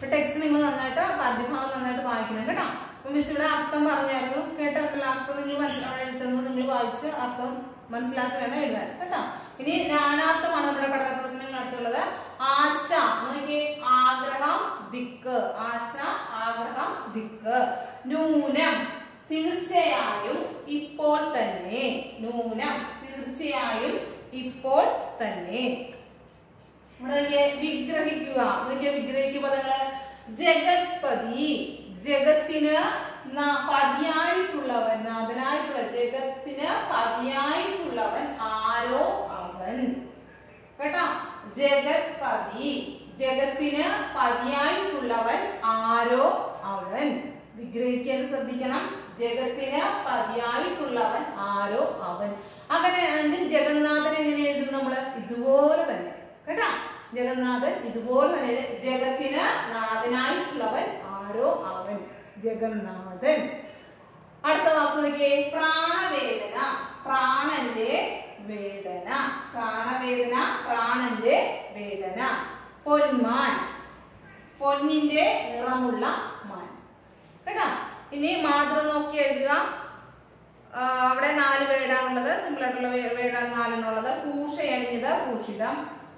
അപ്പൊ ടെക്സ്റ്റ് നിങ്ങൾ നന്നായിട്ട് പദ്യഭാഗം നന്നായിട്ട് വായിക്കണം കേട്ടോ അപ്പൊ മിസ് ഇവിടെ അർത്ഥം പറഞ്ഞായിരുന്നു കേട്ടിട്ടുള്ള അർത്ഥം നിങ്ങൾ മനസ്സിലാക്കി എഴുതുന്നത് നിങ്ങൾ വായിച്ച് അർത്ഥം മനസ്സിലാക്കി വേണം എഴുതാൻ കേട്ടോ ഇനി നാനാർത്ഥമാണ് നമ്മുടെ പഠന പ്രവർത്തനങ്ങൾ അടുത്തുള്ളത് ആശ നോക്കിയേ ആഗ്രഹം ദിക്ക് ആശ ആഗ്രഹം ദിക്ക് നൂനം തീർച്ചയായും ഇപ്പോൾ തന്നെ നൂനം തീർച്ചയായും ഇപ്പോൾ തന്നെ ഇവിടെ നോക്കിയേ വിഗ്രഹിക്കുക നോക്കിയേ വിഗ്രഹിക്കുക പദങ്ങള് ജഗത്പതി ജഗത്തിന് ന- പതിയായിട്ടുള്ളവൻ നാഥനായിട്ടുള്ള ജഗത്തിന് പതിയായിട്ടുള്ളവൻ ആരോ അവൻ കേട്ടോ ജഗത്പതി ജഗത്തിന് പതിയായിട്ടുള്ളവൻ ആരോ അവൻ വിഗ്രഹിക്കാൻ ശ്രദ്ധിക്കണം ജഗത്തിന് പതിയായിട്ടുള്ളവൻ ആരോ അവൻ അങ്ങനെയാണെങ്കിൽ ജഗന്നാഥൻ എങ്ങനെ എഴുതും നമ്മള് ഇതുപോലെ തന്നെ കേട്ടാ ജഗന്നാഥൻ ഇതുപോലെ തന്നെ ജഗത്തിന് നാഥനായിട്ടുള്ളവൻ ആരോ അവൻ ജഗന്നാഥൻ അടുത്ത വാക്ക് നോക്കിയേ പ്രാണവേദന പ്രാണന്റെ വേദന പ്രാണവേദന പ്രാണന്റെ വേദന പൊന്മാൻ പൊന്നിന്റെ നിറമുള്ള മാൻ കേട്ടോ ഇനി മാതൃ നോക്കി എഴുതുക ആ, അവിടെ നാല് വേടാണുള്ളത് സിമ്പിൾ ആയിട്ടുള്ള വേ- വേടാണ് നാലെണ്ണുള്ളത് പൂഷയണിഞ്ഞത് പൂഷിതം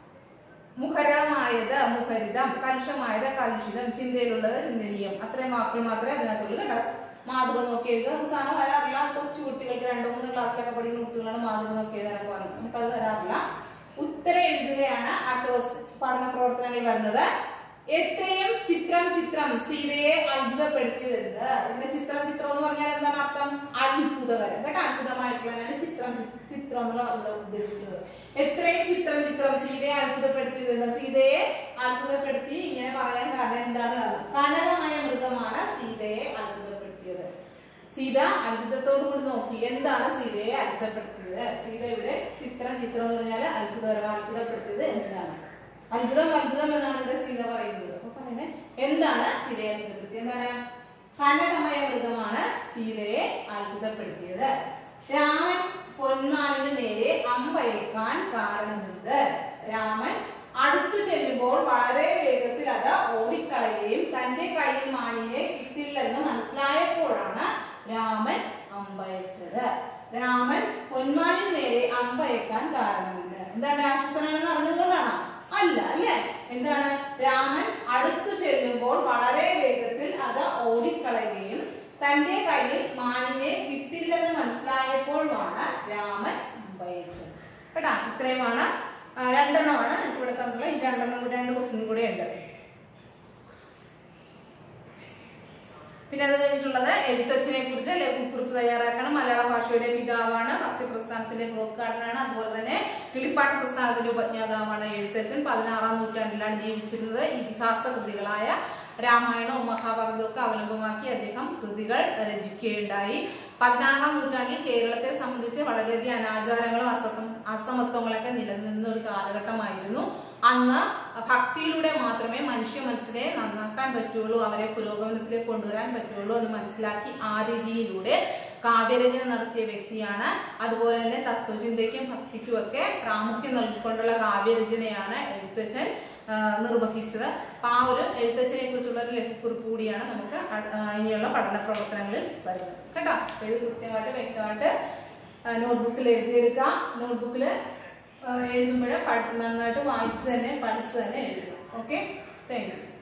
മുഖരമായത് മുഖരിതം കലുഷമായത് കലുഷിതം ചിന്തയിലുള്ളത് ചിന്തനീയം അത്രയും വാക്കുകൾ മാത്രമേ അതിനകത്തുള്ളൂ കേട്ടോ മാതൃക നോക്കി എഴുതുക നമുക്ക് സാധനം വരാറില്ല കൊച്ചു കുട്ടികൾക്ക് രണ്ടു മൂന്ന് ക്ലാസ്സിലൊക്കെ പഠിക്കുന്ന കുട്ടികളാണ് മാതൃക നോക്കി എഴുതാനൊക്കെ പറയുന്നത് നമുക്കത് വരാറില്ല ഉത്തരം എഴുതുകയാണ് അടുത്ത ദിവസം പഠന പ്രവർത്തനങ്ങളിൽ വരുന്നത് എത്രയും ചിത്രം ചിത്രം സീതയെ അത്ഭുതപ്പെടുത്തിയത് ഇവിടെ ചിത്രം ചിത്രം എന്ന് പറഞ്ഞാൽ എന്താണ് അർത്ഥം അത്ഭുതകരം കേട്ടോ അത്ഭുതമായിട്ടുള്ളതാണ് ചിത്രം ചി- ചിത്രം എന്നുള്ള അവിടെ ഉദ്ദേശിക്കുന്നത് എത്രയും ചിത്രം ചിത്രം സീതയെ അത്ഭുതപ്പെടുത്തിയത് എന്താ സീതയെ അത്ഭുതപ്പെടുത്തി ഇങ്ങനെ പറയാൻ കാരണം എന്താണ് കാരണം കനകമായ മൃഗമാണ് സീതയെ അത്ഭുതപ്പെടുത്തിയത് സീത അത്ഭുതത്തോടു കൂടി നോക്കി എന്താണ് സീതയെ അത്ഭുതപ്പെടുത്തിയത് സീത ഇവിടെ ചിത്രം ചിത്രം എന്ന് പറഞ്ഞാൽ അത്ഭുതകരം അത്ഭുതപ്പെടുത്തിയത് എന്താണ് അത്ഭുതം അത്ഭുതം എന്നാണ് ഇവിടെ സീത പറയുന്നത് അപ്പൊ പറയണേ എന്താണ് സീതയെ അത്ഭുതപ്പെടുത്തിയത് എന്താണ് കനകമയ മൃഗമാണ് സീതയെ അത്ഭുതപ്പെടുത്തിയത് രാമൻ പൊന്മാനിന് നേരെ അമ്പയക്കാൻ കാരണമെന്ത് രാമൻ അടുത്തു ചെല്ലുമ്പോൾ വളരെ വേഗത്തിൽ അത് ഓടിക്കളയുകയും തന്റെ കയ്യിൽ മാനിനെ കിട്ടില്ലെന്ന് മനസ്സിലായപ്പോഴാണ് രാമൻ അമ്പയച്ചത് രാമൻ പൊന്മാനിന് നേരെ അമ്പയക്കാൻ കാരണമെന്ത് എന്താണ് രാക്ഷസനാണെന്ന് അറിഞ്ഞതുകൊണ്ടാണോ അല്ല അല്ലേ എന്താണ് രാമൻ അടുത്തു ചെല്ലുമ്പോൾ വളരെ വേഗത്തിൽ അത് ഓടിക്കളയുകയും തന്റെ കയ്യിൽ മാനിനെ കിട്ടില്ലെന്ന് മനസ്സിലായപ്പോഴാണ് രാമൻ അമ്പയച്ചത് കേട്ടാ ഇത്രയുമാണ് ആ, രണ്ടെണ്ണമാണ് എനിക്ക് ഇവിടെ തന്നിട്ടുള്ള ഈ രണ്ടെണ്ണം കൂടി രണ്ട് ക്വസ്റ്റ്യൻ കൂടെ ഉണ്ട് പിന്നെ അത് കഴിഞ്ഞിട്ടുള്ളത് എഴുത്തച്ഛനെ കുറിച്ച് ലഘുക്കുറിപ്പ് തയ്യാറാക്കണം മലയാള ഭാഷയുടെ പിതാവാണ് ഭക്തി പ്രസ്ഥാനത്തിന്റെ പുറക്കാരനാണ് അതുപോലെ തന്നെ കിളിപ്പാട്ട പ്രസ്ഥാനത്തിന്റെ ഉപജ്ഞാതാവാണ് എഴുത്തച്ഛൻ പതിനാറാം നൂറ്റാണ്ടിലാണ് ജീവിച്ചിരുന്നത് ഇതിഹാസ കൃതികളായ രാമായണവും മഹാഭാരതവും ഒക്കെ അവലംബമാക്കി അദ്ദേഹം കൃതികൾ രചിക്കുകയുണ്ടായി പതിനാറാം നൂറ്റാണ്ടിൽ കേരളത്തെ സംബന്ധിച്ച് വളരെയധികം അനാചാരങ്ങളും അസമ അസമത്വങ്ങളൊക്കെ നിലനിന്ന ഒരു കാലഘട്ടമായിരുന്നു അന്ന് ഭക്തിയിലൂടെ മാത്രമേ മനുഷ്യ മനസ്സിനെ നന്നാക്കാൻ പറ്റുള്ളൂ അവരെ പുരോഗമനത്തിലേക്ക് കൊണ്ടുവരാൻ പറ്റുള്ളൂ എന്ന് മനസ്സിലാക്കി ആ രീതിയിലൂടെ കാവ്യരചന നടത്തിയ വ്യക്തിയാണ് അതുപോലെ തന്നെ തത്വചിന്തയ്ക്കും ഭക്തിക്കും ഒക്കെ പ്രാമുഖ്യം നൽകിക്കൊണ്ടുള്ള കാവ്യരചനയാണ് എഴുത്തച്ഛൻ ആ, നിർവഹിച്ചത് അപ്പൊ ആ ഒരു എഴുത്തച്ഛനെ കുറിച്ചുള്ള ഒരു ലഘുക്കുറിപ്പ് കൂടിയാണ് നമുക്ക് അ- ആ, ഇനിയുള്ള പഠന പ്രവർത്തനങ്ങളിൽ വരുന്നത് കേട്ടോ അപ്പൊ ഇത് കൃത്യമായിട്ട് വ്യക്തമായിട്ട് നോട്ട്ബുക്കിൽ എഴുതിയെടുക്കുക നോട്ട്ബുക്കിൽ എഴുതുമ്പോൾ നന്നായിട്ട് വായിച്ച് തന്നെ പഠിച്ച് തന്നെ എഴുതുക ഓക്കെ താങ്ക് യു